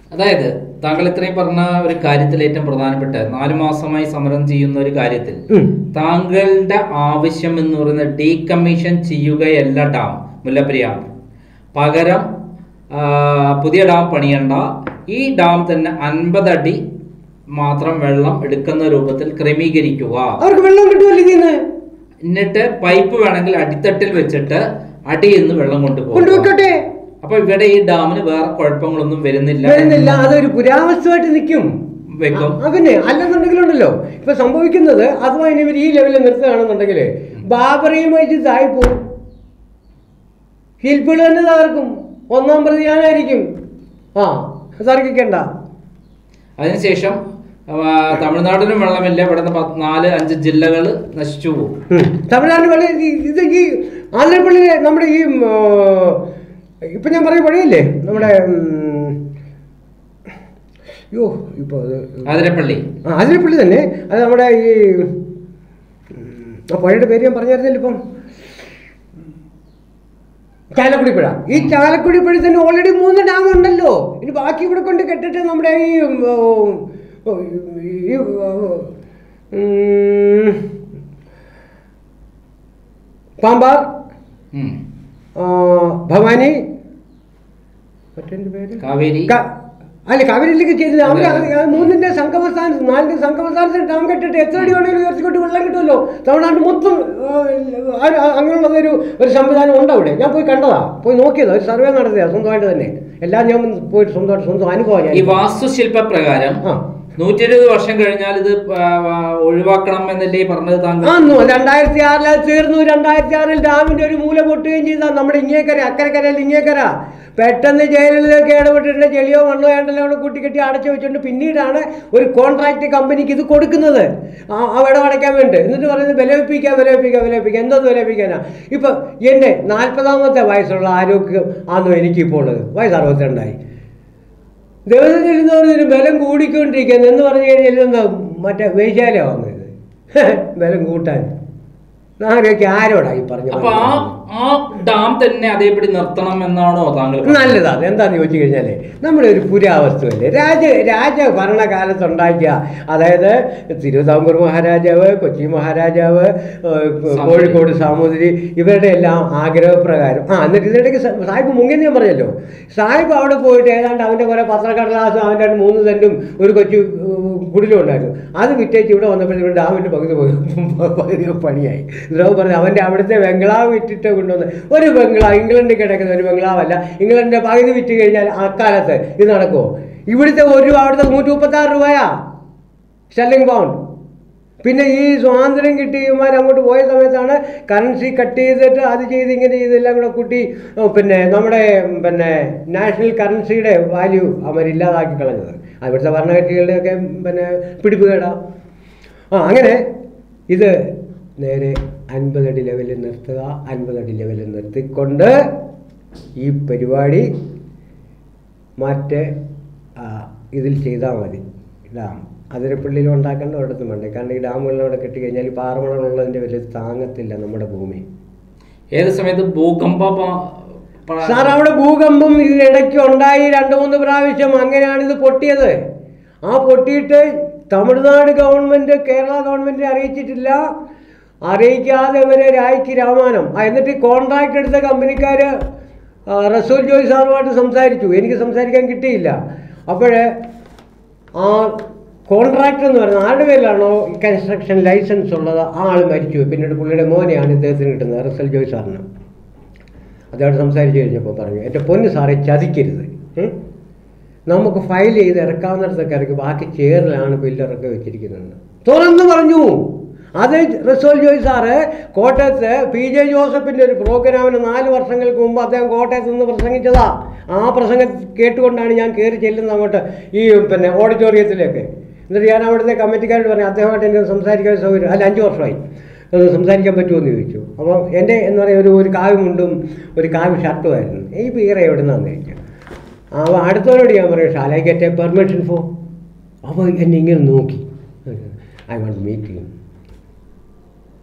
അതായത് താങ്കൾ ഇത്രയും പറഞ്ഞ ഒരു കാര്യത്തിൽ ഏറ്റവും പ്രധാനപ്പെട്ട നാലു മാസമായി സമരം ചെയ്യുന്ന ഒരു കാര്യത്തിൽ ഉം. താങ്കളുടെ ആവശ്യം എന്ന് പറയുന്നത് ഡീകമ്മീഷൻ ചെയ്യുകയല്ല ഡാം മുല്ലപ്പെരിയാർ പകരം ആ, പുതിയ ഡാം പണിയണ്ട ഈ ഡാം തന്നെ അൻപത് അടി മാത്രം വെള്ളം എടുക്കുന്ന രൂപത്തിൽ ക്രമീകരിക്കുക അവർക്ക് വെള്ളം കിട്ടുമല്ലോ ഇതിന്ന് എന്നിട്ട് പൈപ്പ് വേണമെങ്കിൽ അടിത്തട്ടിൽ വെച്ചിട്ട് അടിയിൽ നിന്ന് വെള്ളം കൊണ്ടുപോകും കൊണ്ടുവെക്കട്ടെ അപ്പൊ ഇവിടെ ഈ ഡാമിന് വേറെ കുഴപ്പങ്ങളൊന്നും വരുന്നില്ല വരുന്നില്ല അതൊരു പുരാവസ്ഥമായിട്ട് നിൽക്കും വെക്കും ആ, പിന്നെ അല്ലെന്നുണ്ടെങ്കിലുണ്ടല്ലോ ഇപ്പൊ സംഭവിക്കുന്നത് അഥവാ ഇനി ഇവർ ഈ ലെവലിൽ നിർത്തുകയാണെന്നുണ്ടെങ്കിൽ ബാബറിയും വെച്ച് തായി പോവും ഹിൽപ്പിൾ തന്നെ തകർക്കും ഒന്നാം പ്രതി ഞാനായിരിക്കും ആ തർക്കിക്കണ്ട അതിനുശേഷം ആ, തമിഴ്നാടിനും വെള്ളമില്ല ഇവിടെ നിന്ന് പത്ത് നാല് അഞ്ച് ജില്ലകൾ നശിച്ചു പോകും ഉം. തമിഴ്നാട്ടിൽ വളരെ ഈ- ഇത് ഈ ആലപ്പള്ളിയിലെ നമ്മുടെ ഈ ഉം, ആ, ഇപ്പൊ ഞാൻ പറഞ്ഞ വഴിയില്ലേ നമ്മുടെ ഉം, യോ ഇപ്പൊ അത് ആതിരപ്പള്ളി ആ ആതിരപ്പള്ളി തന്നെ അത് നമ്മുടെ ഈ ഉം, ആ പുഴയുടെ പേര് ഞാൻ പറഞ്ഞായിരുന്നല്ലോ ഇപ്പം ചാലക്കുടി പുഴ ഈ ചാലക്കുടി പുഴ തന്നെ ഓൾറെഡി മൂന്ന് ഡാം ഉണ്ടല്ലോ ഇനി ബാക്കി ഇവിടെ കൊണ്ട് കെട്ടിട്ട് നമ്മുടെ ഈ ഉം, ഓ, ഓ, ഈ ഓ, ഉം, പാമ്പാർ ഉം. ആ, ഭവാനി മറ്റെന്ത് പേര് കാവേരി ക- അല്ല കാവേരിയിലേക്ക് ചെയ്തത് അവർ അത് മൂന്നിന്റെ സംഗമസ്ഥാനം നാലിന്റെ സംഗമസ്ഥാനത്തിന് ഡാം കെട്ടിട്ട് എത്ര അടി വേണമെങ്കിലും ഉയർത്തിക്കൊണ്ട് വെള്ളം കിട്ടുമല്ലോ തമിഴ്നാട് മൊത്തം ആ, ആ, അങ്ങനെയുള്ള ഒരു ഒരു സംവിധാനം ഉണ്ട് അവിടെ ഞാൻ പോയി കണ്ടതാ പോയി നോക്കിയതാ ഒരു സർവേ നടത്തിയതാ സ്വന്തമായിട്ട് തന്നെ എല്ലാം ഞാൻ പോയിട്ട് സ്വന്തമായിട്ട് സ്വന്തം അനുഭവം ഈ ഞാൻ വാസ്തുശില്പ പ്രകാരം ആ നൂറ്റി ഇരുപത് വർഷം കഴിഞ്ഞാൽ ഇത് ആ, ആ, ഒഴിവാക്കണം എന്നല്ലേ ഈ പറഞ്ഞത് താങ്കൾ ആന്നു രണ്ടായിരത്തി ആറിൽ അത് തീർന്നു രണ്ടായിരത്തി ആറിൽ ഡാമിന്റെ ഒരു മൂല പൊട്ടുകയും ചെയ്താ നമ്മുടെ ഇങ്ങേക്കര അക്കരക്കരയിൽ ഇങ്ങേക്കര പെട്ടെന്ന് ജയിലിലേക്ക് ഇടപെട്ടിട്ട് ചെളിയോ മണ്ണോ ഏണ്ടല്ലോ അവിടെ കൂട്ടിക്കെട്ടി അടച്ചു വെച്ചിട്ട് പിന്നീടാണ് ഒരു കോൺട്രാക്ട് കമ്പനിക്ക് ഇത് കൊടുക്കുന്നത് ആ ആ ഇടം അടയ്ക്കാൻ വേണ്ടി എന്നിട്ട് പറയുന്നത് വിലയിപ്പിക്കുക വിലയിപ്പിക്കുക വിലയിപ്പിക്കുക എന്തോന്ന് വിലയിപ്പിക്കാനാ ഇപ്പം എൻ്റെ നാൽപ്പതാമത്തെ വയസ്സുള്ള ആരോഗ്യം ആണോ എനിക്കിപ്പോൾ ഉള്ളത് വയസ്സ് അറുപത്തിരണ്ടായി ദിവസത്തിൽ ഇരുന്നവർ ബലം കൂടിക്കൊണ്ടിരിക്കുന്നു എന്ന് പറഞ്ഞു കഴിഞ്ഞാൽ ഇതെന്താ മറ്റേ വേശ്യാല വന്നത് ബലം കൂട്ടാൻ ആരൊക്കെ ആരോടാ ഈ പറഞ്ഞു അപ്പൊ ആ ആ ഡാം തന്നെ അതേപടി നിർത്തണം എന്നാണോ താങ്കൾ പറഞ്ഞത്? നല്ലതാണ് എന്താന്ന് ചോദിച്ചു കഴിഞ്ഞാല് നമ്മുടെ ഒരു പുരാവസ്തുവല്ലേ രാജ രാജ ഭരണകാലത്ത് ഉണ്ടാക്കിയ അതായത് തിരുവിതാംകൂർ മഹാരാജാവ് കൊച്ചി മഹാരാജാവ് ഏഹ്, കോഴിക്കോട് സാമൂതിരി ഇവരുടെ എല്ലാം ആഗ്രഹപ്രകാരം ആ എന്നിട്ട് ഇതിനിടയ്ക്ക് സ- സാഹിബ് മുങ്ങിയെന്ന് ഞാൻ പറഞ്ഞല്ലോ സാഹിബ് അവിടെ പോയിട്ട് ഏതാണ്ട് അവൻ്റെ കുറേ പത്രക്കടലാസും അവൻ്റെ രണ്ട് മൂന്ന് സെൻറ്റും ഒരു കൊച്ചു ഏഹ്, കുടിലും ഉണ്ടായിരുന്നു അത് വിറ്റേച്ച് ഇവിടെ വന്നപ്പോഴത്തേക്കും ഡാമിൻ്റെ പകുതി പോയി പകുതി പണിയായി ദ്രവ് പറഞ്ഞു അവൻ്റെ അവിടുത്തെ ബംഗ്ലാവ് വിറ്റിട്ട് കൊണ്ടുവന്ന് ഒരു ബംഗ്ലാവ് ഇംഗ്ലണ്ടിൽ കിടക്കുന്ന ഒരു ബംഗ്ലാവല്ല ഇംഗ്ലണ്ടിൻ്റെ പകുതി വിറ്റ് കഴിഞ്ഞാൽ അക്കാലത്ത് ഇത് നടക്കുമോ ഇവിടുത്തെ ഒരു രൂപ അവിടുത്തെ നൂറ്റി മുപ്പത്താറ് രൂപയാ സ്റ്റെല്ലിംഗ് പൗണ്ട് പിന്നെ ഈ സ്വാതന്ത്ര്യം കിട്ടി ഇവന്മാർ അങ്ങോട്ട് പോയ സമയത്താണ് കറൻസി കട്ട് ചെയ്തിട്ട് അത് ചെയ്ത് ഇങ്ങനെ ചെയ്തെല്ലാം കൂടെ കൂട്ടി ഓ, പിന്നെ നമ്മുടെ ഉം, പിന്നെ നാഷണൽ കറൻസിയുടെ വാല്യൂ അവർ ഇല്ലാതാക്കി കളഞ്ഞത് അവിടുത്തെ ഭരണകക്ഷികളുടെയൊക്കെ പിന്നെ പിടിപ്പുകേടാ ആ അങ്ങനെ ഇത് നേരെ അൻപതടി ലെവലിൽ നിർത്തുക അൻപതടി ലെവലിൽ നിർത്തിക്കൊണ്ട് ഈ പരിപാടി മറ്റേ ആ, ഇതിൽ ചെയ്താൽ മതി ഡാം അതിരപ്പള്ളിയിൽ ഉണ്ടാക്കേണ്ട ഒരിടത്തും വേണ്ട കാരണം ഈ ഡാമുകളിൽ അവിടെ കെട്ടിക്കഴിഞ്ഞാൽ ഈ പാറമണലുള്ളതിൻ്റെ വലിയ താങ്ങത്തില്ല നമ്മുടെ ഭൂമി ഏത് സമയത്ത് ഭൂകമ്പ പ- പ- സാർ അവിടെ ഭൂകമ്പം ഇതിനിടയ്ക്ക് ഉണ്ടായി രണ്ട് മൂന്ന് പ്രാവശ്യം അങ്ങനെയാണ് ഇത് പൊട്ടിയത് ആ പൊട്ടിയിട്ട് തമിഴ്നാട് ഗവൺമെൻറ് കേരള ഗവൺമെൻറ്റിനെ അറിയിച്ചിട്ടില്ല അറിയിക്കാതെ ഇവരെ രായ്ക്ക് രാമാനം ആ, എന്നിട്ട് കോൺട്രാക്ട് എടുത്ത കമ്പനിക്കാർ റസൂൽ ജോയ് സാറുമായിട്ട് സംസാരിച്ചു എനിക്ക് സംസാരിക്കാൻ കിട്ടിയില്ല അപ്പോഴേ ആ കോൺട്രാക്ടർ എന്ന് പറയുന്നത് ആരുടെ പേരിലാണോ ഈ കൺസ്ട്രക്ഷൻ ലൈസൻസ് ഉള്ളത് ആ ആൾ മരിച്ചു പിന്നീട് പുള്ളിയുടെ മോനെയാണ് ഇദ്ദേഹത്തിന് കിട്ടുന്നത് റസൽ ജോയ് സാറിന് അദ്ദേഹം സംസാരിച്ച് കഴിഞ്ഞപ്പോൾ പറഞ്ഞു എൻ്റെ പൊന്ന് സാറെ ചതിക്കരുത് ഏ? നമുക്ക് ഫയൽ ചെയ്ത് ഇറക്കാവുന്നിടത്തൊക്കെ ഇറക്കി ബാക്കി ചേറിലാണ് ബില്ലറൊക്കെ വെച്ചിരിക്കുന്നത് തുറന്നു പറഞ്ഞു അത് റിസോൾ ജോയ് സാറ് കോട്ടയത്ത് പി ജെ ജോസഫിൻ്റെ ഒരു പ്രോഗ്രാമിന് നാല് വർഷങ്ങൾക്ക് മുമ്പ് അദ്ദേഹം കോട്ടയത്ത് നിന്ന് പ്രസംഗിച്ചതാ ആ പ്രസംഗം കേട്ടുകൊണ്ടാണ് ഞാൻ കയറി ചെല്ലുന്നത് അങ്ങോട്ട് ഈ പിന്നെ ഓഡിറ്റോറിയത്തിലേക്ക് എന്നിട്ട് ഞാൻ അവിടുത്തെ കമ്മിറ്റിക്കാരോട് പറഞ്ഞു അദ്ദേഹമായിട്ട് എനിക്ക് സംസാരിക്കാൻ സൗകര്യം അല്ല അഞ്ച് വർഷമായി ഒന്ന് സംസാരിക്കാൻ പറ്റുമോ എന്ന് ചോദിച്ചു അപ്പോൾ എൻ്റെ എന്ന് പറയുക ഒരു ഒരു കാവ്യ മുണ്ടും ഒരു കാവ്യ ഷർട്ടുമായിരുന്നു ഈ പീറ എവിടെ നിന്നാന്ന് ചോദിച്ചു അപ്പോൾ അടുത്തവരോട് ഞാൻ പറയും shall I get a permission for അപ്പോൾ എന്നെ ഇങ്ങനെ നോക്കി ഐ വാണ്ട് മീറ്റ് യു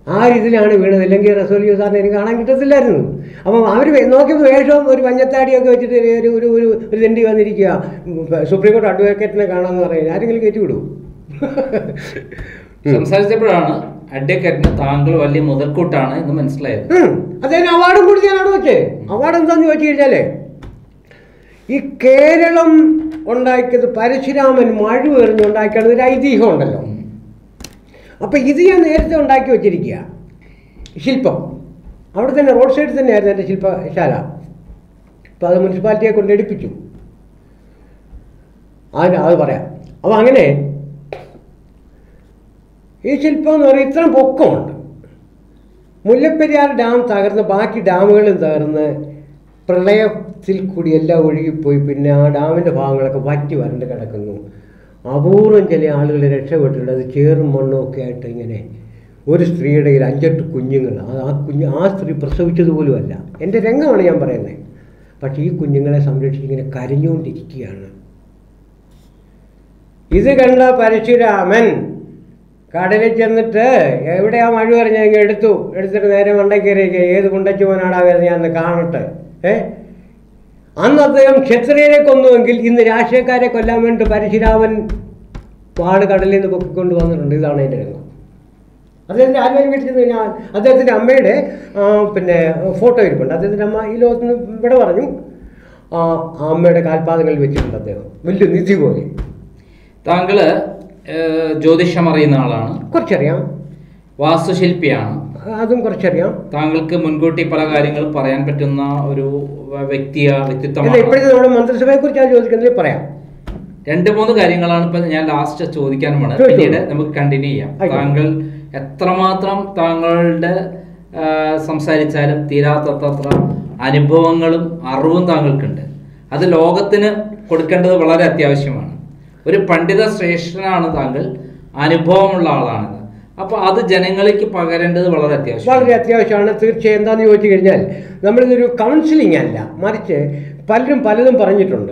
ആ രീതിയിലാണ് വീണത് ഇല്ലെങ്കിൽ റസൂലി സാറിനെ എനിക്ക് കാണാൻ കിട്ടത്തില്ലായിരുന്നു അപ്പം അവർ നോക്കിയപ്പോൾ വേഷവും ഒരു പഞ്ഞത്താടിയൊക്കെ വെച്ചിട്ട് ഒരു ഒരു ഒരു ഒരു തെണ്ടി വന്നിരിക്കുക ഉം, സുപ്രീം കോടതി അഡ്വക്കേറ്റിനെ കാണാമെന്ന് പറയുന്നത് ആരെങ്കിലും കയറ്റി വിടും സംസാരിച്ചപ്പോഴാണ് അഡ്വക്കേറ്റിന് താങ്കൾ വലിയ മുതൽക്കൂട്ടാണ് എന്ന് മനസ്സിലായത് ഉം. അദ്ദേഹത്തിന് അവാർഡും കൊടുത്ത് ഞാൻ അവിടെ വെച്ചേ അവാർഡ് എന്താന്ന് ചോദിച്ചു കഴിഞ്ഞാലേ ഈ കേരളം ഉണ്ടാക്കിയത് പരശുരാമൻ മഴ എറിഞ്ഞുണ്ടാക്കിയത് ഒരു ഐതിഹ്യം ഉണ്ടല്ലോ അപ്പം ഇത് ഞാൻ നേരത്തെ ഉണ്ടാക്കി വെച്ചിരിക്കുക ശില്പം അവിടെ തന്നെ റോഡ് സൈഡിൽ തന്നെയായിരുന്നു എൻ്റെ ശില്പശാല അപ്പോൾ അത് മുനിസിപ്പാലിറ്റിയെ കൊണ്ട് എടുപ്പിച്ചു അതിന് അത് പറയാം അപ്പോൾ അങ്ങനെ ഈ ശില്പം എന്ന് പറയുന്നത് ഇത്രയും പൊക്കമുണ്ട് മുല്ലപ്പെരിയാർ ഡാം തകർന്ന് ബാക്കി ഡാമുകളും തകർന്ന് പ്രളയത്തിൽ കൂടി എല്ലാം ഒഴുകിപ്പോയി പിന്നെ ആ ഡാമിൻ്റെ ഭാഗങ്ങളൊക്കെ വറ്റി വരണ്ട് കിടക്കുന്നു അപൂർവം ചില ആളുകൾ രക്ഷപ്പെട്ടിട്ടുണ്ട് അത് ചേറും മണ്ണും ഒക്കെ ആയിട്ട് ഇങ്ങനെ ഒരു സ്ത്രീയുടെ കയ്യിൽ അഞ്ചെട്ട് കുഞ്ഞുങ്ങൾ അത് ആ കുഞ്ഞ് ആ സ്ത്രീ പ്രസവിച്ചത് പോലുമല്ല എൻ്റെ രംഗമാണ് ഞാൻ പറയുന്നത് പക്ഷേ ഈ കുഞ്ഞുങ്ങളെ സംരക്ഷിച്ച് ഇങ്ങനെ കരഞ്ഞുകൊണ്ടിരിക്കുകയാണ് ഇത് കണ്ട പരശുരാമൻ കടലിൽ ചെന്നിട്ട് എവിടെയാ മഴ പറഞ്ഞ ഇങ്ങ് എടുത്തു എടുത്തിട്ട് നേരെ മണ്ടക്കേറിയൊക്കെ ഏത് കുണ്ടച്ചുവനാടാ വരുന്നത് ഞാൻ ഒന്ന് കാണട്ടെ ഏ അന്ന് അദ്ദേഹം ക്ഷത്രിയരെ കൊന്നുവെങ്കിൽ ഇന്ന് രാഷ്ട്രീയക്കാരെ കൊല്ലാൻ വേണ്ടി പരശുരാമൻ വാട് കടലിൽ നിന്ന് പൊക്കിക്കൊണ്ട് വന്നിട്ടുണ്ട് ഇതാണ് അതിൻ്റെ രംഗം അദ്ദേഹത്തിൻ്റെ ആത്മീയ വീട്ടിൽ ചെന്ന് ഞാൻ അദ്ദേഹത്തിൻ്റെ അമ്മയുടെ ആ, പിന്നെ ഫോട്ടോ ഇരിപ്പുണ്ട് അദ്ദേഹത്തിൻ്റെ അമ്മ ഈ ലോകത്ത് നിന്ന് ഇവിടെ പറഞ്ഞു ആ ആ അമ്മയുടെ കാൽപാദങ്ങളിൽ വെച്ചിട്ടുണ്ട് അദ്ദേഹം വലിയ നിധി പോലെ താങ്കള് ഏഹ്, ജ്യോതിഷം അറിയുന്ന ആളാണ് കുറച്ചറിയാം വാസ്തുശില്പിയാണ് അതും കുറച്ചറിയാം താങ്കൾക്ക് മുൻകൂട്ടി പല കാര്യങ്ങളും പറയാൻ പറ്റുന്ന ഒരു വ്യക്തിയ അല്ല വ്യക്തിത്വമാണ് ഇപ്പോഴത്തെ നമ്മുടെ മന്ത്രിസഭയെ കുറിച്ചാണ് ചോദിക്കുന്നത് പറയാം രണ്ട് മൂന്ന് കാര്യങ്ങളാണ് ഇപ്പൊ ഞാൻ ലാസ്റ്റ് ചോദിക്കാൻ പോണത് ചോദിച്ചോളൂ. പിന്നീട് നമുക്ക് കണ്ടിന്യൂ ചെയ്യാം ആയിക്കോട്ടെ. താങ്കൾ എത്രമാത്രം താങ്കളുടെ ആ, സംസാരിച്ചാലും തീരാത്തത്ര അനുഭവങ്ങളും അറിവും താങ്കൾക്കുണ്ട് അത് ലോകത്തിന് കൊടുക്കേണ്ടത് വളരെ അത്യാവശ്യമാണ് ഒരു പണ്ഡിത ശ്രേഷ്ഠനാണ് താങ്കൾ അനുഭവമുള്ള ആളാണിത് അപ്പൊ അത് ജനങ്ങളിലേക്ക് പകരേണ്ടത് വളരെ അത്യാവശ്യം വളരെ അത്യാവശ്യമാണ് തീർച്ചയായും എന്താണെന്ന് ചോദിച്ചു കഴിഞ്ഞാൽ നമ്മളിതൊരു കൗൺസിലിംഗ് അല്ല മറിച്ച് പലരും പലതും പറഞ്ഞിട്ടുണ്ട്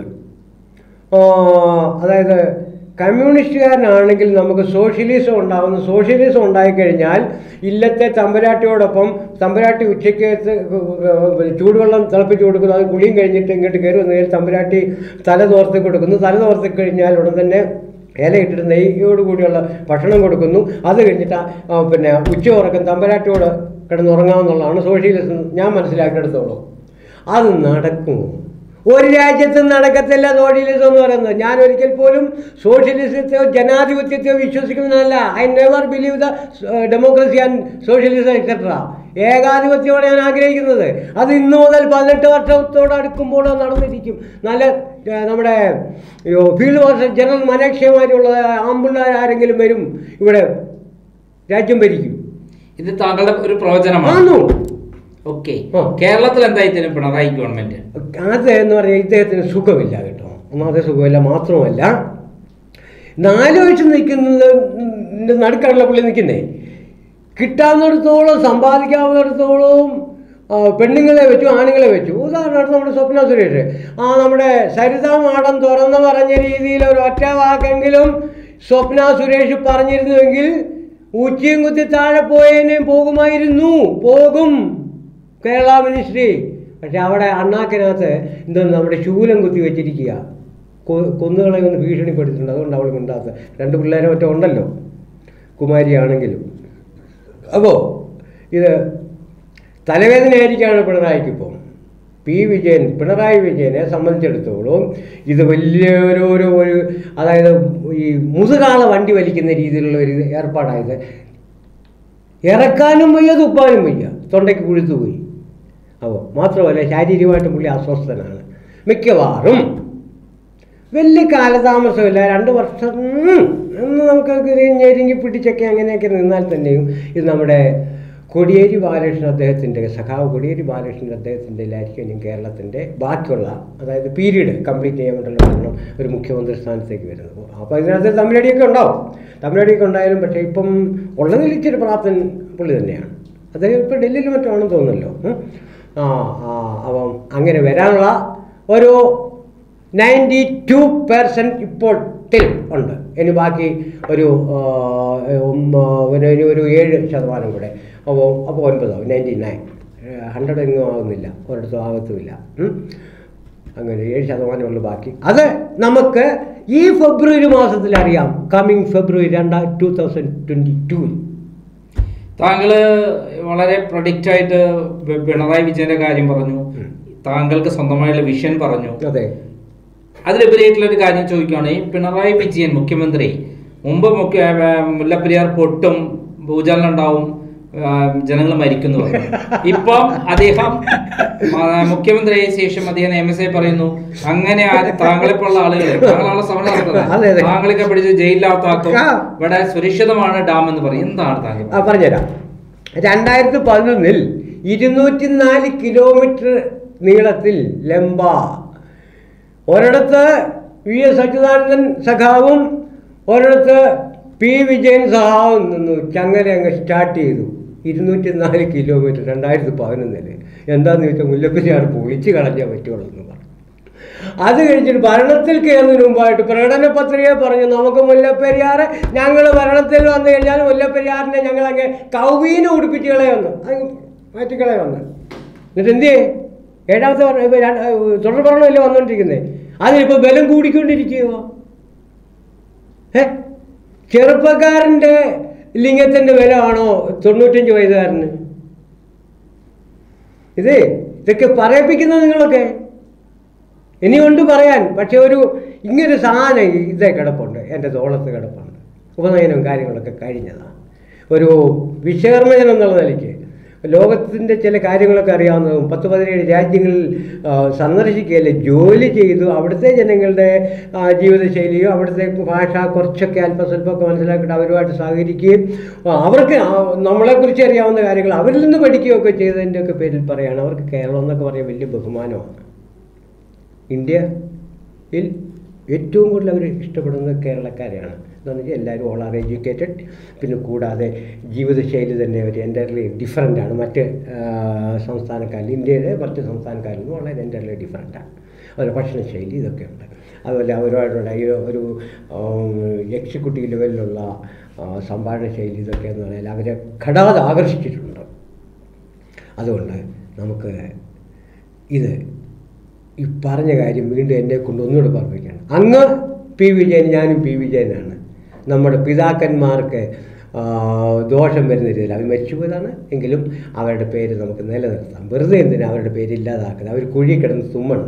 ആ, അതായത് കമ്മ്യൂണിസ്റ്റുകാരനാണെങ്കിൽ നമുക്ക് സോഷ്യലിസം ഉണ്ടാകുന്നു സോഷ്യലിസം ഉണ്ടായിക്കഴിഞ്ഞാൽ ഇല്ലത്തെ തമ്പുരാട്ടിയോടൊപ്പം തമ്പുരാട്ടി ഉച്ചയ്ക്ക് ത- ചൂടുവെള്ളം തിളപ്പിച്ച് കൊടുക്കുന്നു അത് കുളിയും കഴിഞ്ഞിട്ട് ഇങ്ങോട്ട് കയറി വന്നു കഴിഞ്ഞാൽ തമ്പുരാട്ടി തല തോർത്തി കൊടുക്കുന്നു തല തോർത്തി കഴിഞ്ഞാൽ ഉടൻ തന്നെ ഇലയിട്ടിട്ട് നെയ്യോട് കൂടിയുള്ള ഭക്ഷണം കൊടുക്കുന്നു അത് കഴിഞ്ഞിട്ട് ആ- ആ പിന്നെ ഉച്ച ഉറക്കം തമ്പരാട്ടിയോട് കിടന്നുറങ്ങാമെന്നുള്ളതാണ് സോഷ്യലിസം ഞാൻ മനസ്സിലാക്കിയെടുത്തോളൂ അത് നടക്കുമോ ഒരു രാജ്യത്തും നടക്കത്തില്ല സോഷ്യലിസം എന്ന് പറയുന്നത് ഞാൻ ഒരിക്കൽ പോലും സോഷ്യലിസത്തെയോ ജനാധിപത്യത്തെയോ വിശ്വസിക്കുന്നതല്ല I never believe the democracy and socialism etcetera ഏകാധിപത്യമാണ് ഞാൻ ആഗ്രഹിക്കുന്നത് അത് ഇന്നു മുതൽ പതിനെട്ട് വർഷത്തോട് അടുക്കുമ്പോൾ നടന്നിരിക്കും നല്ല ഏർ, നമ്മുടെ അയ്യോ, ഫീൽഡ് മാർഷൽ ജനറൽ മനേക്ഷമാരുള്ള ആമ്പിള്ളേർ ആരെങ്കിലും വരും ഇവിടെ രാജ്യം ഭരിക്കും ഇത് താങ്കളുടെ ഒരു പ്രവചനമാണ് ആണോ ഓക്കെ ആ. കേരളത്തിൽ എന്തായിത്തീരും പിണറായി ഗവൺമെന്റ് അത് എന്ന് പറഞ്ഞാൽ ഇദ്ദേഹത്തിന് സുഖമില്ല കേട്ടോ ഒന്നാമത്തെ സുഖമില്ല മാത്രമല്ല നാലോചിച്ച് നിൽക്കുന്നത് നടുക്കാണല്ലോ പുള്ളി നിൽക്കുന്നേ കിട്ടാവുന്നിടത്തോളം സമ്പാദിക്കാവുന്നിടത്തോളം ആ, പെണ്ണുങ്ങളെ വെച്ചു ആണുങ്ങളെ വെച്ചു ഉദാഹരണമായിട്ട് നമ്മുടെ സ്വപ്ന സുരേഷ് ആ നമ്മുടെ സരിത മാടം തുറന്നു പറഞ്ഞ രീതിയിൽ ഒരു ഒറ്റ വാക്കെങ്കിലും സ്വപ്ന സുരേഷ് പറഞ്ഞിരുന്നുവെങ്കിൽ ഉച്ചയും കുത്തി താഴെ പോയേനെ പോകുമായിരുന്നു പോകും കേരള മിനിസ്ട്രി പക്ഷെ അവിടെ അണ്ണാക്കിനകത്ത് എന്തോ നമ്മുടെ ശൂലം കുത്തി വെച്ചിരിക്കുക കൊ- കൊന്നുകളെ ഒന്ന് ഭീഷണിപ്പെടുത്തിയിട്ടുണ്ട് അതുകൊണ്ട് അവൾ മിണ്ടാത്ത രണ്ട് പിള്ളേരെ മറ്റോ ഉണ്ടല്ലോ കുമാരിയാണെങ്കിലും അപ്പോൾ ഇത് തലവേദനയായിരിക്കുകയാണ് പിണറായിക്ക് ഇപ്പം പി വിജയൻ പിണറായി വിജയനെ സംബന്ധിച്ചിടത്തോളം ഇത് വലിയ ഒരു ഒരു ഒരു അതായത് ഈ മുതുകാള വണ്ടി വലിക്കുന്ന രീതിയിലുള്ള ഒരു ഏർപ്പാടായത് ഇറക്കാനും വയ്യ തുപ്പാനും വയ്യ തൊണ്ടയ്ക്ക് കുഴുത്തു പോയി അപ്പോൾ മാത്രമല്ല ശാരീരികമായിട്ട് പുള്ളി അസ്വസ്ഥനാണ് മിക്കവാറും വലിയ കാലതാമസമില്ല രണ്ട് വർഷം ഉം, എന്ന് നമുക്ക് ഞെരുങ്ങി പിടിച്ചൊക്കെ അങ്ങനെയൊക്കെ നിന്നാൽ തന്നെയും ഇത് നമ്മുടെ കൊടിയേരി ബാലകൃഷ്ണൻ അദ്ദേഹത്തിൻ്റെ സഖാവ് കൊടിയേരി ബാലകൃഷ്ണൻ അദ്ദേഹത്തിൻ്റെയിലായിരിക്കും ഇനി കേരളത്തിൻ്റെ ബാക്കിയുള്ള അതായത് പീരീഡ് കംപ്ലീറ്റ് ചെയ്യാൻ വേണ്ടിയുള്ള കാരണം ഒരു മുഖ്യമന്ത്രി സ്ഥാനത്തേക്ക് വരുന്നത് അപ്പോൾ ഇതിനകത്ത് തമിഴടിയൊക്കെ ഉണ്ടാവും തമിഴടിയൊക്കെ ഉണ്ടായാലും പക്ഷേ ഇപ്പം ഉള്ളതിൽ ഇച്ചിരി പ്രാപ്തൻ പുള്ളി തന്നെയാണ് അദ്ദേഹം ഇപ്പോൾ ഡൽഹിയിൽ മറ്റോ ആണെന്ന് തോന്നുന്നല്ലോ ഉം. ആ ആ അപ്പം അങ്ങനെ വരാനുള്ള ഒരു നയൻറ്റി ടു പെർസെൻറ്റ് ഇപ്പോൾ ടിൽ ഉണ്ട് ഇനി ബാക്കി ഒരു ആ, ഉം, ആ, ഒരു ഒരു- ഒരു ഏഴ് ശതമാനം കൂടെ അപ്പോൾ അപ്പോൾ ഒൻപതാവും നയൻറ്റി നയൻ ഹൺഡ്രഡ് എങ്ങും ആവുന്നില്ല ഒരിടത്തും ആകത്തുമില്ല ഉം. അങ്ങനെ ഏഴ് ശതമാനമുള്ളൂ ബാക്കി അത് നമുക്ക് ഈ ഫെബ്രുവരി മാസത്തിൽ അറിയാം കമ്മിങ് ഫെബ്രുവരി രണ്ടാ ടു തൗസൻഡ് ട്വൻറ്റി ടൂവിൽ താങ്കള് വളരെ പ്രൊഡിക്റ്റ് ആയിട്ട് പി- പിണറായി വിജയന്റെ കാര്യം പറഞ്ഞു ഉം. താങ്കൾക്ക് സ്വന്തമായുള്ള വിഷൻ പറഞ്ഞു അതെ അതിലുപരിയായിട്ടുള്ള ഒരു കാര്യം ചോദിക്കുകയാണ് ഈ പിണറായി വിജയൻ മുഖ്യമന്ത്രി മുമ്പ് മുഖ്യ ആ, മുല്ലപ്പെരിയാർ പൊട്ടും ഭൂചലനം ഉണ്ടാവും ജനങ്ങൾ മരിക്കുന്നു പറഞ്ഞു. ഇപ്പം അദ്ദേഹം ആ, മുഖ്യമന്ത്രിയായ ശേഷം അദ്ദേഹം നിയമസഭയിൽ പറയുന്നു അങ്ങനെ ആര് താങ്കളെപ്പോലുള്ള ആളുകളെ താങ്കളാണ് സമരം അതെ, അതെ. നടത്തുന്നത് താങ്കളൊക്കെ പിടിച്ച് ജയിലിനകത്താക്കും ആ. ഇവിടെ സുരക്ഷിതമാണ് ഡാം എന്ന് പറയും എന്താണ് താങ്കൾ ആ പറഞ്ഞുതരാം രണ്ടായിരത്തി പതിനൊന്നിൽ ഇരുന്നൂറ്റി നാല് കിലോമീറ്റർ നീളത്തിൽ ലംബ ഒരിടത്ത് വി എസ് അച്യുതാനന്ദൻ സഖാവും ഒരിടത്ത് പി വിജയൻ സഖാവും നിന്നു ചങ്ങല അങ്ങ് സ്റ്റാർട്ട് ചെയ്തു ഇരുന്നൂറ്റി നാല് കിലോമീറ്റർ രണ്ടായിരത്തി പതിനൊന്നില് എന്താന്ന് ചോദിച്ചാൽ മുല്ലപ്പെരിയാർ പൊളിച്ച് കളഞ്ഞേ പറ്റുള്ളൂ എന്ന് പറഞ്ഞു അത് കഴിഞ്ഞിട്ട് ഭരണത്തിൽ കയറുന്നതിന് മുമ്പായിട്ട് പ്രകടന പത്രിക പറഞ്ഞു നമുക്ക് മുല്ലപ്പെരിയാറ് ഞങ്ങൾ ഭരണത്തിൽ വന്നു കഴിഞ്ഞാൽ മുല്ലപ്പെരിയാറിനെ ഞങ്ങൾ അങ്ങ് കൗവീനെ ഉടുപ്പിച്ച് കളയുന്നു അങ്ങ് മാറ്റിക്കളയുന്നു എന്നിട്ട് എന്ത് ചെയ്യേ ഏഴാമത്തെ ഭരണം ഇപ്പൊ രണ്ട്- ഏഹ് തുടർ ഭരണമല്ലേ വന്നുകൊണ്ടിരിക്കുന്നത് അതിനിപ്പോൾ ബലം കൂടിക്കൊണ്ടിരിക്കുകയോ ഏ ചെറുപ്പക്കാരൻ്റെ ലിംഗത്തിൻ്റെ ബലമാണോ തൊണ്ണൂറ്റഞ്ച് വയസ്സുകാരന് ഇത് ഇതൊക്കെ പറയിപ്പിക്കുന്നത് നിങ്ങളൊക്കെ ഇനിയുണ്ട് പറയാൻ പക്ഷെ ഒരു ഇങ്ങനൊരു സാധനം ഇതേ കിടപ്പുണ്ട് എൻ്റെ തോളത്ത് കിടപ്പുണ്ട് ഉപനയനവും കാര്യങ്ങളൊക്കെ കഴിഞ്ഞതാണ് ഒരു വിശകർമ്മജനം എന്നുള്ള നിലയ്ക്ക് ലോകത്തിൻ്റെ ചില കാര്യങ്ങളൊക്കെ അറിയാവുന്നതും പത്ത് പതിനേഴ് രാജ്യങ്ങളിൽ ആ, സന്ദർശിക്കുകയല്ല ജോലി ചെയ്തു അവിടുത്തെ ജനങ്ങളുടെ ആ, ജീവിതശൈലിയോ അവിടുത്തെ ഭാഷ കുറച്ചൊക്കെ അല്പസ്വല്പമൊക്കെ മനസ്സിലാക്കിയിട്ട് അവരുമായിട്ട് സഹകരിക്കുകയും ആ, അവർക്ക് ആ, നമ്മളെക്കുറിച്ച് അറിയാവുന്ന കാര്യങ്ങൾ അവരിൽ നിന്ന് പഠിക്കുകയൊക്കെ ചെയ്തതിൻ്റെ ഒക്കെ പേരിൽ പറയുകയാണ് അവർക്ക് കേരളം എന്നൊക്കെ പറയാൻ വലിയ ബഹുമാനമാണ് ഇന്ത്യയിൽ ഏറ്റവും കൂടുതൽ അവർ ഇഷ്ടപ്പെടുന്നത് കേരളക്കാരെയാണ് എന്താണെന്ന് വെച്ചാൽ എല്ലാവരും ഓൾ ആർ എഡ്യൂക്കേറ്റഡ് പിന്നെ കൂടാതെ ജീവിതശൈലി തന്നെ ഒരു എൻ്റർലി ഡിഫറൻ്റ് ആണ് മറ്റ് ആ, സംസ്ഥാനക്കാരിൽ ഇന്ത്യയുടെ മറ്റ് സംസ്ഥാനക്കാരിൽ നിന്ന് വളരെ എൻ്റർലി ഡിഫറൻ്റാണ് അവരുടെ ഭക്ഷണശൈലി ഇതൊക്കെ ഉണ്ട് അതുപോലെ അവരുമായിട്ടുള്ള ഈ ഒരു എക്സിക്യൂട്ടീവ് ലെവലിലുള്ള ആ, സംഭാഷണ ശൈലി ഇതൊക്കെ എന്ന് പറഞ്ഞാൽ അവരെ ഘടാതെ ആകർഷിച്ചിട്ടുണ്ട് അതുകൊണ്ട് നമുക്ക് ഇത് ഈ പറഞ്ഞ കാര്യം വീണ്ടും എന്നെ കൊണ്ട് ഒന്നുകൂടെ പറഞ്ഞിരിക്കുകയാണ് അങ്ങ് പി വിജയൻ ഞാനും പി വിജയനാണ് നമ്മുടെ പിതാക്കന്മാർക്ക് ആ, ദോഷം വരുന്ന രീതിയിൽ അവർ മരിച്ചുപോയതാണ് എങ്കിലും അവരുടെ പേര് നമുക്ക് നിലനിർത്താം വെറുതെ എന്തിനാ അവരുടെ പേര് ഇല്ലാതാക്കുന്നത് അവർ കുഴി കിടന്ന് തുമ്മണ്ട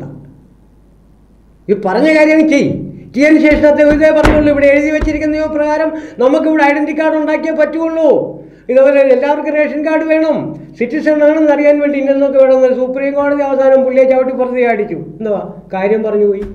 ഈ പറഞ്ഞ കാര്യം ചെയ് ടിയന് ശേഷം അദ്ദേഹം ഇതേ പറഞ്ഞുള്ളൂ ഇവിടെ എഴുതി വെച്ചിരിക്കുന്ന ഈ പ്രകാരം നമുക്കിവിടെ ഐഡൻറ്റി കാർഡ് ഉണ്ടാക്കിയേ പറ്റുള്ളൂ ഇതുപോലെ എല്ലാവർക്കും റേഷൻ കാർഡ് വേണം സിറ്റിസൺ ആണെന്ന് അറിയാൻ വേണ്ടി ഇന്നൊക്കെ വേണമെന്ന് സുപ്രീം കോടതി അവസാനം പുള്ളിയെ ചവിട്ടി പുറത്ത് അടിച്ചു എന്തുവാ കാര്യം പറഞ്ഞു പോയി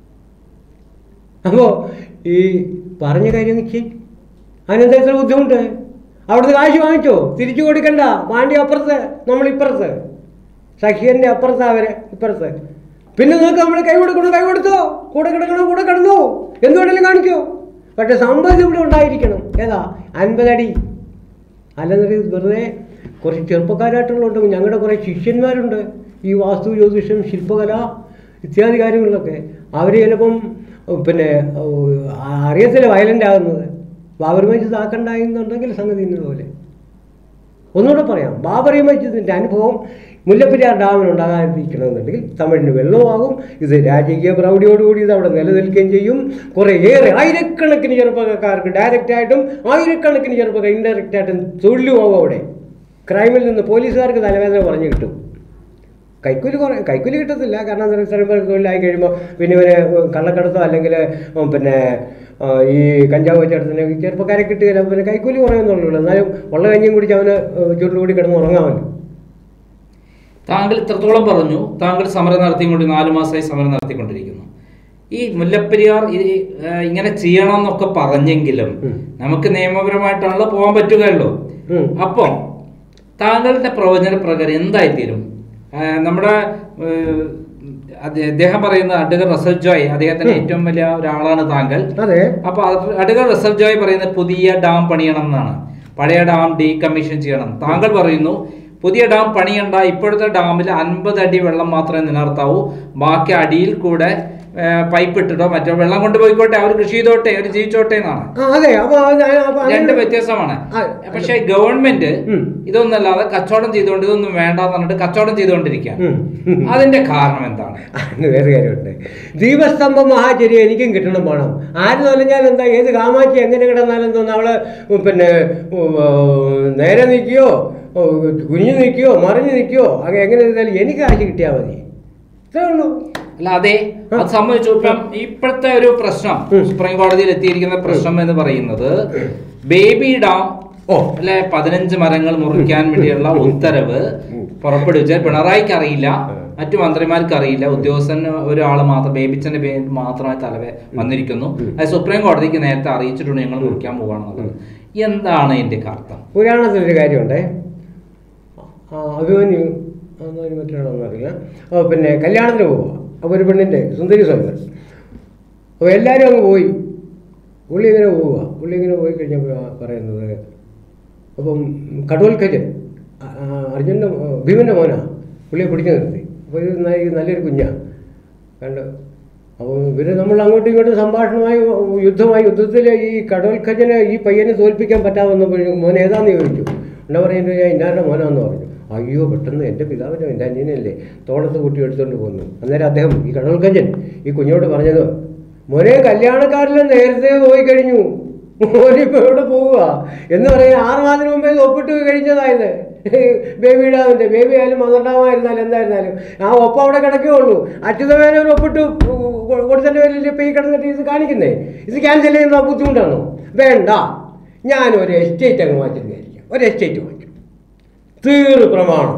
അപ്പോൾ ഈ പറഞ്ഞ കാര്യം അങ്ങ് ചെയ് അതിനെന്താ ഇത്ര ബുദ്ധിമുട്ട് അവിടുത്തെ കാശ് വാങ്ങിച്ചോ തിരിച്ചു കൊടുക്കണ്ട മാണ്ടി അപ്പുറത്ത് നമ്മൾ ഇപ്പുറത്ത് സഖ്യൻ്റെ അപ്പുറത്ത് അവര് ഇപ്പുറത്ത് പിന്നെ നിങ്ങൾക്ക് നമ്മൾ കൈ കൊടുക്കണോ കൈ കൊടുത്തോ കൂടെ കിടക്കണോ കൂടെ കിടന്നോ എന്ത് വേണേലും കാണിക്കോ പക്ഷെ സമ്പത്ത് ഇവിടെ ഉണ്ടായിരിക്കണം ഏതാ അൻപതടി അല്ലെന്നൊരു വെറുതെ കുറച്ച് ചെറുപ്പക്കാരായിട്ടുള്ളതുണ്ട് ഞങ്ങളുടെ കുറേ ശിഷ്യന്മാരുണ്ട് ഈ വാസ്തു ജ്യോതിഷം ശില്പകല ഇത്യാദി കാര്യങ്ങളിലൊക്കെ അവർ ചിലപ്പം പിന്നെ ഉം, അറിയത്തില്ല വയലൻ്റ് ആകുന്നത് ബാബറി മസ്ജിദ് ആക്കണ്ടായെന്നുണ്ടെങ്കിൽ സംഗതി ഇന്നതുപോലെ ഒന്നുകൂടെ പറയാം ബാബറി മസ്ജിദിൻ്റെ അനുഭവം മുല്ലപ്പെരിയാർ ഡാമിന് ഉണ്ടാകാതിരിക്കണമെന്നുണ്ടെങ്കിൽ തമിഴിന് വെള്ളമാകും ഇത് രാജകീയ പ്രൗഢിയോടുകൂടി ഇത് അവിടെ നിലനിൽക്കുകയും ചെയ്യും കുറേ ഏറെ ആയിരക്കണക്കിന് ചെറുപ്പക്കാർക്ക് ഡയറക്റ്റായിട്ടും ആയിരക്കണക്കിന് ചെറുപ്പക്കാർ ഇൻഡയറക്റ്റ് ആയിട്ടും തൊഴിലുമാകും അവിടെ ക്രൈമിൽ നിന്ന് പോലീസുകാർക്ക് തലവേദന കുറഞ്ഞു കിട്ടും കൈക്കൂലി കുറേ കൈക്കൂലി കിട്ടത്തില്ല കാരണം എന്താ ഇത്രയും പേർക്ക് തൊഴിലായി കഴിയുമ്പോൾ പിന്നെ ഇവര് കള്ളക്കടത്തോ അല്ലെങ്കിൽ ഉം, പിന്നെ ആ, ഈ കഞ്ചാവ് വെച്ചെടുത്തിന് ചെറുപ്പക്കാരെ കിട്ടുകയില്ല പിന്നെ കൈക്കൂലി കുറയുന്നുള്ളൂ എന്നാലും ഉള്ള കഞ്ഞിയും കുടിച്ച് അവന് ചുരുളുകൂടി കിടന്ന് ഉറങ്ങാമല്ലോ താങ്കൾ ഇത്രത്തോളം പറഞ്ഞു താങ്കൾ സമരം നടത്തിക്കൊണ്ട് നാലു മാസമായി സമരം നടത്തിക്കൊണ്ടിരിക്കുന്നു ഈ മുല്ലപ്പെരിയാർ ഇത് ആ, ഇങ്ങനെ ചെയ്യണം എന്നൊക്കെ പറഞ്ഞെങ്കിലും ഉം. നമുക്ക് നമുക്ക് നിയമപരമായിട്ടാണല്ലോ പോകാൻ പറ്റുകയുള്ളൂ ഉം. അപ്പം താങ്കളുടെ പ്രവചന പ്രകാരം എന്തായിത്തീരും ആ, നമ്മുടെ ഏഹ്, അത് അദ്ദേഹം പറയുന്ന അഡ്വക്കർ റസൽ ജോയ് അദ്ദേഹത്തിന്റെ ഉം. ഏറ്റവും വലിയ ഒരാളാണ് താങ്കൾ അതെ അപ്പൊ അഡ്വക്കർ റസൽ ജോയ് പറയുന്നത് പുതിയ ഡാം പണിയണം എന്നാണ് പഴയ ഡാം ഡീകമ്മീഷൻ ചെയ്യണം താങ്കൾ പറയുന്നു പുതിയ ഡാം പണിയണ്ട ഇപ്പോഴത്തെ ഡാമിൽ അൻപത് അടി വെള്ളം മാത്രമേ നിലനിർത്താവൂ ബാക്കി അടിയിൽ കൂടെ പൈപ്പ് ഇട്ടിട്ടോ മറ്റോ വെള്ളം കൊണ്ടുപോയിക്കോട്ടെ അവർ കൃഷി ചെയ്തോട്ടെ അവർ ജീവിച്ചോട്ടെ എന്നാണ് ആ, അതെ അപ്പൊ അത് അപ്പൊ അങ്ങനെ- രണ്ട് വ്യത്യാസമാണ് ആ, പക്ഷെ ഗവൺമെന്റ് ഉം. ഇതൊന്നല്ലാതെ കച്ചവടം ചെയ്തുകൊണ്ട് ഇതൊന്നും വേണ്ടെന്ന് പറഞ്ഞിട്ട് കച്ചവടം ചെയ്തുകൊണ്ടിരിക്കുകയാണ് ഉം. ഉം. അതിന്റെ കാരണം എന്താണ് അതിന് വേറെ കാര്യമുണ്ട് ദീപസ്തംഭം മഹാചരി എനിക്കും കിട്ടണം വേണം ആര് തൊലഞ്ഞാൽ എന്താ ഏത് കാമാച്ചി എങ്ങനെ കിടന്നാലും തോന്നുന്നു അവള് പിന്നെ ഉം, ആ, നേരെ നിൽക്കുകയോ കുഞ്ഞു നിൽക്കുകയോ മറിഞ്ഞു നിൽക്കുകയോ അങ്ങനെ എങ്ങനെ ഇരുന്നാലും എനിക്ക് കാശ് കിട്ടിയാൽ മതി ഇത്രേ ഉള്ളൂ അല്ല അതെ അത് സംബന്ധിച്ചു ഇപ്പം ഇപ്പോഴത്തെ ഒരു പ്രശ്നം ഉം. സുപ്രീം കോടതിയിൽ എത്തിയിരിക്കുന്ന പ്രശ്നം എന്ന് പറയുന്നത് ബേബി ഡാം ഓ അല്ലെ പതിനഞ്ച് മരങ്ങൾ മുറിക്കാൻ വേണ്ടിയുള്ള ഉത്തരവ് പുറപ്പെടുവിച്ച പിണറായിക്ക് അറിയില്ല മറ്റു മന്ത്രിമാർക്ക് അറിയില്ല ഉദ്യോഗസ്ഥൻ ഒരാൾ മാത്രം ബേബിച്ചന്റെ പേര് മാത്രമായി തലവേ വന്നിരിക്കുന്നു അത് സുപ്രീം കോടതിക്ക് നേരത്തെ അറിയിച്ചിട്ടുണ്ട് ഞങ്ങൾ മുറിക്കാൻ പോവാണെന്നുള്ളത് എന്താണ് ഇതിന്റെ അർത്ഥം പുരാണത്തിലൊരു കാര്യമുണ്ടേ ആ, അഭിമന്യു അതൊന്നും മറ്റൊരാളൊന്നും അറിയില്ല അപ്പോൾ പിന്നെ കല്യാണത്തിന് പോവുക അപ്പോൾ ഒരു പെണ്ണിൻ്റെ സുന്ദരി സ്വന്തം അപ്പോൾ എല്ലാവരും അങ്ങ് പോയി പുള്ളി ഇങ്ങനെ പോവുക പുള്ളി ഇങ്ങനെ പോയി കഴിഞ്ഞപ്പോൾ പറയുന്നത് അപ്പം കടോൽക്കജൻ അർജുൻ്റെ ഭീമൻ്റെ മോനാ പുള്ളിയെ പിടിച്ചു നിർത്തി അപ്പോൾ ഇത് ന- ഇത് നല്ലൊരു കുഞ്ഞാ കണ്ട് അപ്പോൾ ഇവർ നമ്മൾ അങ്ങോട്ടും ഇങ്ങോട്ടും സംഭാഷണമായി യുദ്ധമായി യുദ്ധത്തിൽ ഈ കടോൽക്കജനെ ഈ പയ്യനെ തോൽപ്പിക്കാൻ പറ്റാമെന്നപ്പോഴും മോൻ ഏതാന്ന് ചോദിച്ചു എന്താ പറയുന്നത് ഞാൻ ഇന്നാരുടെ മോനാന്ന് പറഞ്ഞു അയ്യോ പെട്ടെന്ന് എൻ്റെ പിതാവിൻ്റെ എൻ്റെ അനിയനല്ലേ തോളത്ത് കൂട്ടി എടുത്തുകൊണ്ട് പോന്നു അന്നേരം അദ്ദേഹം ഈ കടോൽക്കജൻ ഈ കുഞ്ഞോട് പറഞ്ഞത് മോനെ കല്യാണക്കാരിൽ നേരത്തെ പോയി കഴിഞ്ഞു മോനിപ്പോൾ എവിടെ പോവുക എന്ന് പറയാൻ ആറ് മാസത്തിന് മുമ്പേ ഇത് ഒപ്പിട്ട് കഴിഞ്ഞതായത് ബേബി ഡാമിൻ്റെ ബേബി ആയാലും മദർഡാമായിരുന്നാലും എന്തായിരുന്നാലും ആ ഒപ്പം അവിടെ കിടക്കുകയുള്ളൂ അച്യുതമേനെ ഒരു ഒപ്പിട്ട് കൊടുത്തതിൻ്റെ പേരിൽ ഇപ്പം ഈ കിടന്നിട്ട് ഇത് കാണിക്കുന്നേ ഇത് ക്യാൻസൽ ചെയ്യുന്ന ബുദ്ധിമുട്ടാണോ വേണ്ട ഞാനൊരു എസ്റ്റേറ്റ് അങ്ങ് മാറ്റുന്നതായിരിക്കും ഒരു എസ്റ്റേറ്റ് മാറ്റും തീർ പ്രമാണം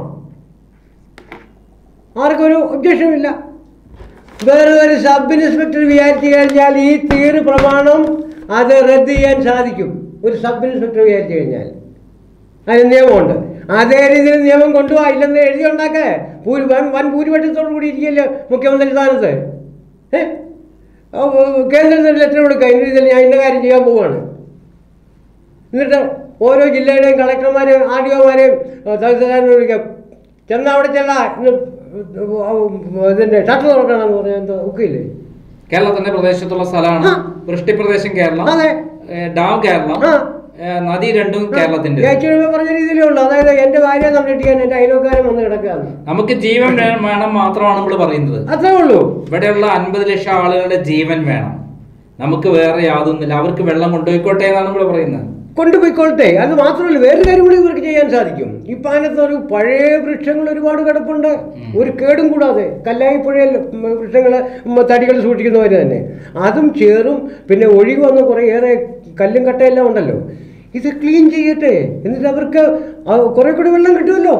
ആർക്കും ഒരു ഒബ്ജക്ഷനുമില്ല വേറെ ഒരു സബ് ഇൻസ്പെക്ടർ വിചാരിച്ചു കഴിഞ്ഞാൽ ഈ തീർ പ്രമാണം അത് റദ്ദ് ചെയ്യാൻ സാധിക്കും ഒരു സബ് ഇൻസ്പെക്ടർ വിചാരിച്ചു കഴിഞ്ഞാൽ അതിന് നിയമമുണ്ട് അതേ രീതിയിൽ നിയമം കൊണ്ടുപോകാ ഇല്ലെന്ന് എഴുതി ഉണ്ടാക്കേ ഭൂരി വൻ വൻ ഭൂരിപക്ഷത്തോടു കൂടി ഇരിക്കല്ലോ മുഖ്യമന്ത്രി സ്ഥാനത്ത് ഏ? ആ, കേന്ദ്രത്തിന് ലെറ്റർ കൊടുക്കുക ഇന്ന രീതിയിൽ ഞാൻ ഇന്ന കാര്യം ചെയ്യാൻ പോവുകയാണ് എന്നിട്ട് ഓരോ ജില്ലയുടെയും കളക്ടർമാരെയും ആർ ഡി ഒമാരെയും തഹസിൽദാരിനെ വിളിക്കാം ചെന്നാൽ അവിടെ ചെല്ലാ ഇന്ന് ഇതിൻ്റെ ഷട്ടർ തുറക്കണമെന്ന് പറഞ്ഞാൽ എന്താ ഒക്കില്ലേ കേരളത്തിന്റെ പ്രദേശത്തുള്ള സ്ഥലമാണ് ആ. വൃഷ്ടിപ്രദേശം കേരളം അതെ. ഏ, ഡാം കേരളം ആ. ഏ, നദി രണ്ടും കേരളത്തിന്റെ ഞാൻ ഇച്ചിരി മുമ്പ് പറഞ്ഞ രീതിയിലേ ഉള്ളൂ അതായത് എൻ്റെ ഭാര്യയെ സംരക്ഷിക്കാൻ എൻ്റെ അയൽവക്കാരൻ വന്ന് കിടക്കുകയാണ് നമുക്ക് ജീവൻ വേ- വേണം മാത്രമാണ് നമ്മൾ പറയുന്നത് അത്രേ ഉള്ളൂ ഇവിടെയുള്ള അൻപത് ലക്ഷം ആളുകളുടെ ജീവൻ വേണം നമുക്ക് വേറെ യാതൊന്നുമില്ല അവർക്ക് വെള്ളം കൊണ്ടുപോയിക്കോട്ടെ എന്നാണ് നമ്മൾ പറയുന്നത് കൊണ്ടുപോയിക്കൊള്ളട്ടെ അത് മാത്രമല്ല വേറൊരു കാര്യം കൂടി ഇവർക്ക് ചെയ്യാൻ സാധിക്കും ഈ പാനത്ത് ഒരു പഴയ വൃക്ഷങ്ങൾ ഒരുപാട് കിടപ്പുണ്ട് ഒരു കേടും കൂടാതെ കല്ലായി പുഴയിൽ വൃക്ഷങ്ങൾ തടികൾ സൂക്ഷിക്കുന്നവർ തന്നെ അതും ചേറും പിന്നെ ഒഴുകി വന്ന കുറേയേറെ കല്ലും കട്ടയെല്ലാം ഉണ്ടല്ലോ ഇത് ക്ലീൻ ചെയ്യട്ടെ എന്നിട്ട് അവർക്ക് ആ കുറെ കൂടി വെള്ളം കിട്ടുമല്ലോ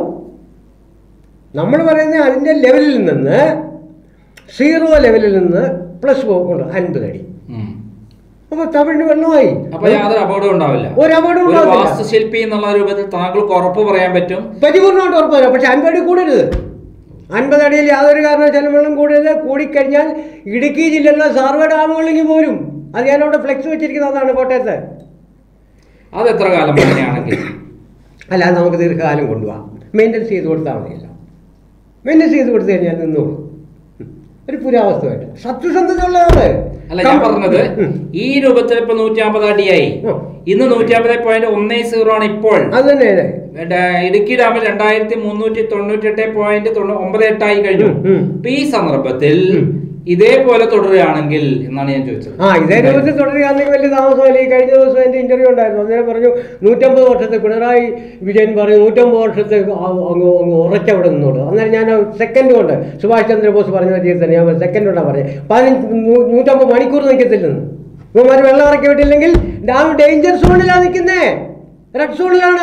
നമ്മൾ പറയുന്നത് അതിൻ്റെ ലെവലിൽ നിന്ന് സീറോ ലെവലിൽ നിന്ന് പ്ലസ് പോകുന്നുണ്ട് അൻപത് അടി ഉം. അപ്പോൾ തമിഴിന് വെള്ളമായി അപ്പൊ യാതൊരു അപകടവും ഉണ്ടാവില്ല ഒരു അപകടവും ഒരു ഉണ്ടാവില്ല. വാസ്തുശില്പി എന്നുള്ള രൂപത്തിൽ താങ്കൾക്ക് ഉറപ്പ് പറയാൻ പറ്റും പരിപൂർണ്ണമായിട്ട് ഉറപ്പല്ല പക്ഷെ അൻപത് അടി കൂടരുത് അൻപത് അടിയിൽ യാതൊരു കാരണവശാലും വെള്ളം കൂടരുത് കൂടിക്കഴിഞ്ഞാൽ ഇടുക്കി ജില്ലയിലെ സാർവ ഡാമുകളിലേക്ക് പോരും അത് ഞാൻ അവിടെ ഫ്ലെക്സ് വെച്ചിരിക്കുന്നതാണ് കോട്ടയത്ത് അത് എത്ര കാലം അങ്ങനെയാണെങ്കിൽ അല്ലാതെ നമുക്ക് ദീർഘകാലം കൊണ്ടുപോകാം മെയിൻ്റെനൻസ് ചെയ്ത് കൊടുത്താൽ മതിയല്ലോ മെയിൻ്റെനൻസ് ചെയ്ത് കൊടുത്തു കഴിഞ്ഞാൽ നിന്നോളൂ ഉം. ഒരു പുരാവസ്തുവായിട്ട് സത്യസന്ധത ഉള്ളതാണ് അല്ല ഞാൻ പറഞ്ഞത് ഈ രൂപത്തിൽ ഇപ്പൊ നൂറ്റി അമ്പത് അടിയായി ഉം. ഇന്ന് നൂറ്റി അമ്പത് പോയിന്റ് ഒന്നേ സീറോ ആണ് ഇപ്പോൾ അത് തന്നെ ഡ- ഇടുക്കി ഡാമിൽ രണ്ടായിരത്തി മുന്നൂറ്റി തൊണ്ണൂറ്റി എട്ട് പോയിന്റ് ഒമ്പത് എട്ടായി കഴിഞ്ഞു ഉം, ഉം. അപ്പൊ ഈ സന്ദർഭത്തിൽ ഉം. ഇതേപോലെ തുടരുകയാണെങ്കിൽ എന്നാണ് ഞാൻ ചോദിച്ചത് ആ ഇതേ രൂപത്തിൽ തുടരുകയാണെങ്കിൽ വലിയ താമസമല്ല ഈ കഴിഞ്ഞ ദിവസം എൻ്റെ ഇന്റർവ്യൂ ഉണ്ടായിരുന്നു അന്നേരം പറഞ്ഞു നൂറ്റമ്പത് വർഷത്തെ പിണറായി വിജയൻ പറഞ്ഞു നൂറ്റമ്പത് വർഷത്തെ ആ- അങ്ങ് അങ്ങ് ഉറച്ചവിടെ നിന്നോളൂ അന്നേരം ഞാൻ സെക്കൻഡ് കൊണ്ട് സുഭാഷ് ചന്ദ്രബോസ് പറഞ്ഞ രീതിയിൽ തന്നെ ഞാൻ സെക്കൻഡ് കൊണ്ടാണ് പറഞ്ഞത് പതിനഞ്ച് നൂ- നൂറ്റമ്പത് മണിക്കൂർ നിൽക്കത്തില്ലെന്ന് ഇവന്മാർ വെള്ളം ഇറക്കി വിട്ടില്ലെങ്കിൽ ഡാം ഡേഞ്ചർ സോണിലാണ് നിൽക്കുന്നേ റെഡ് സോണിലാണ്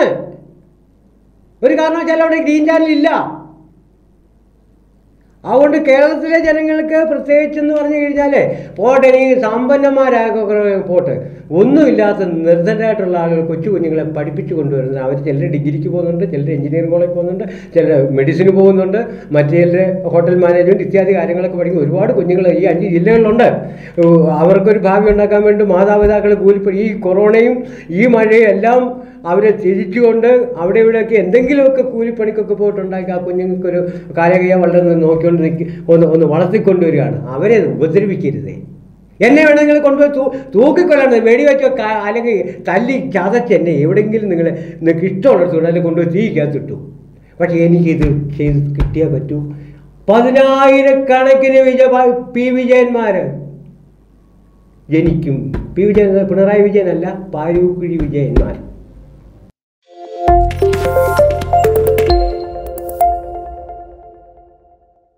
ഒരു കാരണവശാലും അവിടെ ഗ്രീൻ ചാനൽ ഇല്ല അതുകൊണ്ട് കേരളത്തിലെ ജനങ്ങൾക്ക് പ്രത്യേകിച്ചെന്ന് പറഞ്ഞു കഴിഞ്ഞാൽ പോട്ടെ ഈ സമ്പന്നന്മാരാകെ പോട്ടെ ഒന്നുമില്ലാത്ത നിർദ്ധരായിട്ടുള്ള ആളുകൾ കൊച്ചു കുഞ്ഞുങ്ങളെ പഠിപ്പിച്ചു കൊണ്ടുവരുന്നത് അവർ ചിലർ ഡിഗ്രിക്ക് പോകുന്നുണ്ട് ചിലർ എഞ്ചിനീയറിംഗ് കോളേജ് പോകുന്നുണ്ട് ചിലർ മെഡിസിന് പോകുന്നുണ്ട് മറ്റു ചിലർ ഹോട്ടൽ മാനേജ്മെൻറ്റ് ഇത്യാദി കാര്യങ്ങളൊക്കെ പഠിക്കുന്ന ഒരുപാട് കുഞ്ഞുങ്ങൾ ഈ അഞ്ച് ജില്ലകളിലുണ്ട് ഉം, അവർക്കൊരു ഭാവി ഉണ്ടാക്കാൻ വേണ്ടി മാതാപിതാക്കൾ കൂലിപ്പണി ഈ കൊറോണയും ഈ മഴയും എല്ലാം അവരെ തിരിച്ചുകൊണ്ട് അവിടെ ഇവിടെയൊക്കെ എന്തെങ്കിലുമൊക്കെ കൂലിപ്പണിക്കൊക്കെ പോയിട്ടുണ്ടാക്കി ആ കുഞ്ഞുങ്ങൾക്കൊരു കാലകീയ വളർന്ന് നോക്കിക്കൊണ്ട് നിൽക്കി ഒന്ന് ഒന്ന് വളർത്തിക്കൊണ്ടുവരികയാണ് അവരെ ഉപദ്രവിക്കരുതേ എന്നെ വേണമെങ്കിൽ കൊണ്ടുപോയി തൂ തൂക്കിക്കൊല്ലണം വെടിവെച്ചോ ക- അല്ലെങ്കിൽ തല്ലി ചതച്ച് എന്നെ എവിടെയെങ്കിലും നിങ്ങൾ നിങ്ങൾക്ക് ഇഷ്ടമുള്ളിടത്ത് അല്ലെങ്കിൽ കൊണ്ടുപോയി തീക്കകത്തിട്ടു പക്ഷേ എനിക്കിത് ചെയ്ത് കിട്ടിയേ പറ്റൂ പതിനായിരക്കണക്കിന് വിജയ പി വിജയന്മാർ ജനിക്കും പി വിജയൻ പിണറായി വിജയനല്ല പാരൂക്കുഴി വിജയന്മാർ